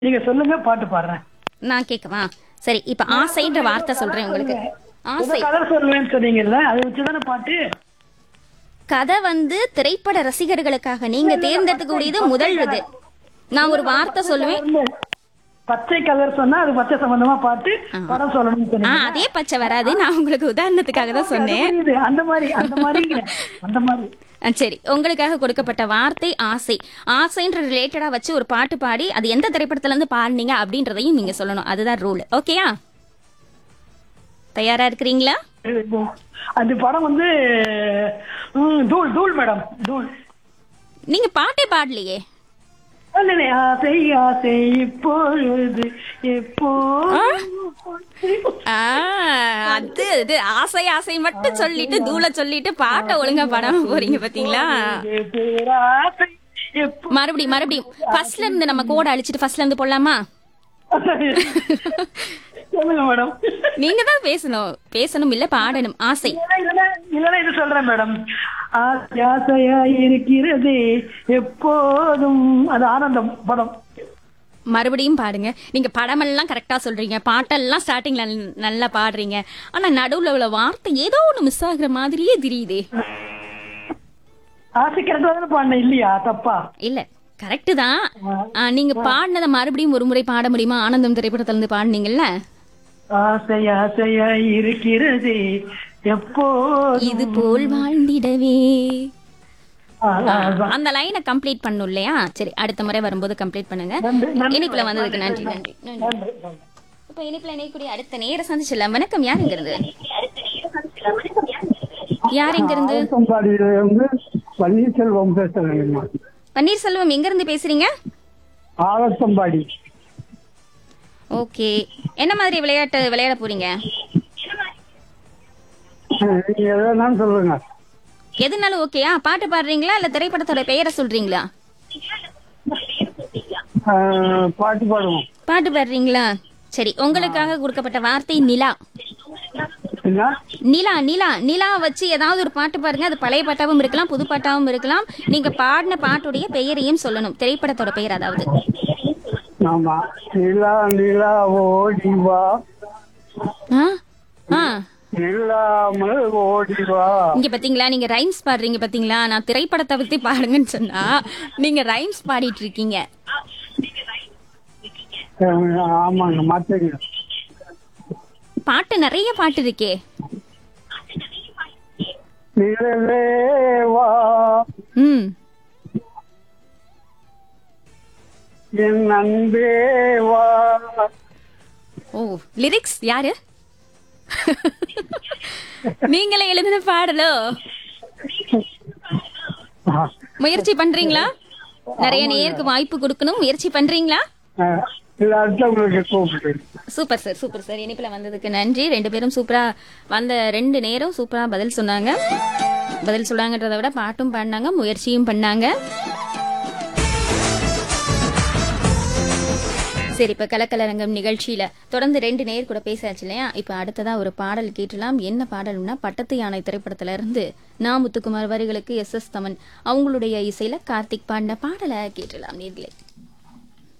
நீங்க சொல்லுங்க பாட்டு பாடுறேன் நான் கேட்கவா சரி இப்ப ஆசைன்ற வார்த்தை சொல்றேன் உங்களுக்கு ஆசை கதை சொல்லுவேன்னு சொன்னீங்கல்ல அதை வச்சுதானே பாட்டு கதை வந்து திரைப்பட ரசிகர்களுக்காக நீங்க தேர்ந்தெடுக்கக்கூடியது முதல் இது நான் ஒரு வார்த்தை சொல்லுவேன் பச்சை கலர் சொன்னா அது பச்சை சம்பந்தமா பாட்டு படம் சொல்லணும்னு ஆ சொன்னீங்க அதே பச்சை வராது நான் உங்களுக்கு உதாரணத்துக்காக தான் சொன்னேன் அது புரியுது. அந்த மாதிரி அந்த மாதிரி அந்த மாதிரி ஆ, சரி உங்களுக்காக கொடுக்கப்பட்ட வார்த்தை ஆசை ஆசைன்ற ரிலேட்டடா வச்சு ஒரு பாட்டு பாடி அது எந்த திரைப்படத்துல இருந்து பாடுனீங்க அப்படின்றதையும் நீங்க சொல்லணும் அதுதான் ரூல் ஓகேயா தயாரா இருக்கிறீங்களா அந்த படம் வந்து ம், தூள் தூள் மேடம் தூள் நீங்க பாட்டே பாடலையே இல்ல, இல்ல, ஆசை ஆசை இப்பொழுது எப்போ ஆ, அது அது ஆசை ஆசை மட்டும் சொல்லிட்டு தூள சொல்லிட்டு பாட்டை ஒழுங்கா பாடாம போறீங்க பாத்தீங்களா பேராசை எப்போ மறுபடியும் மறுபடியும் ஃபர்ஸ்ட்ல இருந்து நம்ம கோட அழிச்சிட்டு ஃபர்ஸ்ட்ல இருந்து போடலாமா சொல்லுங்க மேடம் நீங்க தான் பேசணும் பேசணும் இல்ல பாடணும் ஆசை இல்லைன்னா- இல்லைன்னா- இல்லைன்னா இது சொல்றேன் மேடம் ஆசை ஆசையா இருக்கிறது எப்போதும் அது ஆனந்தம் படம் மறுபடியும் பாடுங்க நீங்க படமெல்லாம் கரெக்டா சொல்றீங்க பாட்டெல்லாம் ஸ்டார்டிங்ல நல்லா பாடுறீங்க ஆனா நடுவுல உள்ள வார்த்தை ஏதோ ஒண்ணு மிஸ் ஆகுற மாதிரியே தெரியுதே ஆசை கரெக்டா தானே பாடினேன் இல்லையா தப்பா இல்ல கரெக்ட் தான் ஆ, நீங்க பாடினதை மறுபடியும் ஒரு முறை பாட முடியுமா ஆனந்தம் திரைப்படத்துல இருந்து பாடுனீங்கல்ல ஆசை ஆசையா இருக்கிறது எப்போ இது போல் வாழ்ந்திடவே ஆ, ஆ, அந்த லைனை கம்ப்ளீட் பண்ணும் இல்லையா சரி அடுத்த முறை வரும்போது கம்ப்ளீட் பண்ணுங்க நன்றி, நன்றி. இனிப்புல வந்ததுக்கு நன்றி நன்றி நன்றி நன்றி, நன்றி. இப்ப இனிப்புல இணையக்கூடிய அடுத்த நேர சந்திச்சிடலாம் வணக்கம் யார் இங்க இருந்து யார் இங்க இருந்து ஆலத்தம்பாடியில இருந்து பன்னீர்செல்வம் பேசுறேங்கம்மா பன்னீர்செல்வம் எங்க இருந்து பேசுறீங்க ஆலத்தம்பாடி ஓகே என்ன மாதிரி விளையாட்டு விளையாட போறீங்க நீங்க எதுனாலும் சொல்லுங்க எதுனாலும் ஓகேயா பாட்டு பாடுறீங்களா இல்ல திரைப்படத்தோட பெயரை சொல்றீங்களா ஆஹ், பாட்டு பாடுவோம் பாட்டு பாடுறீங்களா சரி உங்களுக்காக கொடுக்கப்பட்ட வார்த்தை நிலா என்ன நிலா நிலா நிலா வச்சு ஏதாவது ஒரு பாட்டு பாருங்க அது பழைய பாட்டாவும் இருக்கலாம் புது பாட்டாவும் இருக்கலாம் நீங்க பாடின பாட்டுடைய பெயரையும் சொல்லணும் திரைப்படத்தோட பெயர் அதாவது ஆமா நிலா நிலா ஓடி வா ஆ ஆ நில்லாமல் ஓடி வா இங்க பாத்தீங்களா நீங்க ரைம்ஸ் பாடுறீங்க பாத்தீங்களா நான் திரைப்படத்தை பத்தி பாடுங்கன்னு சொன்னா நீங்க ரைம்ஸ் பாடிட்டு இருக்கீங்க ஆஹ், ஆமாங்க மாத்தீங்க பாட்டு நிறைய பாட்டு இருக்கே நிழலே வா ம் என் அன்பே வா ஓ லிரிக்ஸ் யாரு நீங்களே எழுதின பாடலோ ஆஹ், முயற்சி பண்றீங்களா நிறைய நேருக்கு வாய்ப்பு கொடுக்கணும் முயற்சி பண்றீங்களா ஆஹ், இல்ல அடுத்தவங்களுக்கு கூப்பிட்டு சூப்பர் சார் சூப்பர் சார் இனிப்புல வந்ததுக்கு நன்றி ரெண்டு பேரும் சூப்பரா வந்த ரெண்டு நேரம் சூப்பரா பதில் சொன்னாங்க பதில் சொன்னாங்கன்றதை விட பாட்டும் பாடினாங்க முயற்சியும் பண்ணாங்க சரி இப்ப கலக்கலரங்கம் நிகழ்ச்சியில தொடர்ந்து ரெண்டு நேர் கூட பேசாச்சு இல்லையா இப்ப அடுத்ததா ஒரு பாடல் கேட்டலாம் என்ன பாடல்னா பட்டத்து யானை திரைப்படத்துல இருந்து நா முத்துக்குமார் வரிகளுக்கு எஸ் எஸ் தமன் அவங்களுடைய இசையில கார்த்திக் பாடின பாடலை கேட்டலாம் நேர்களே